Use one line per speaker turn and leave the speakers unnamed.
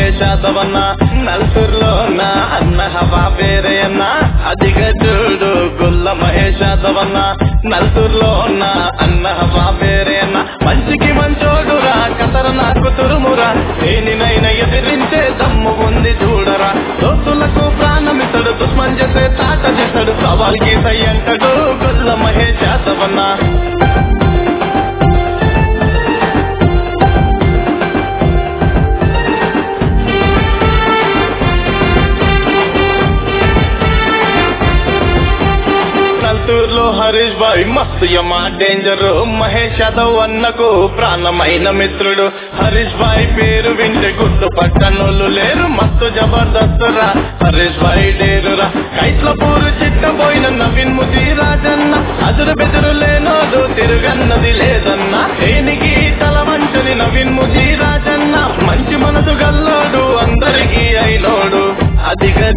మహేష్ యాదవన్న నల్సూరులో ఉన్న అన్న హవా వేరే అన్న అదిగ చూడు గుల్ల మహేష్ యాదవన్న నల్సూరులో ఉన్న అన్న హవా వేరే అన్న మంచికి మంచోడురా కతర నాకు తురుమురా దేనినైనా ఎదిరించే దమ్ము ఉంది చూడరా దోస్తులకు ప్రాణమితడు దుష్మన్ చేసే తాట చేస్తాడు సవాల్కి సయ్యంకడు గుల్ల మహేష్ యాదవన్న నల్తూరులో హరీష్ బాయ్ మస్తు యమా డేంజర్ మహేష్ యాదవ్ అన్నకు ప్రాణమైన మిత్రుడు హరీష్ బాయ్ పేరు వింటే గుర్తు పట్టనోళ్ళు లేరు మస్తు జబర్దస్త్ రా హరీష్ బాయ్ డేరురా కైట్ల పూరు చిట్టబోయిన నవీన్ ముది రాజన్న అదురు బెదురు లేనోడు తిరుగన్నది లేదన్న దేనికి తల వంచని నవీన్ ముది రాజన్న మంచి మనసు గల్లోడు అందరికీ అయినోడు అదిగ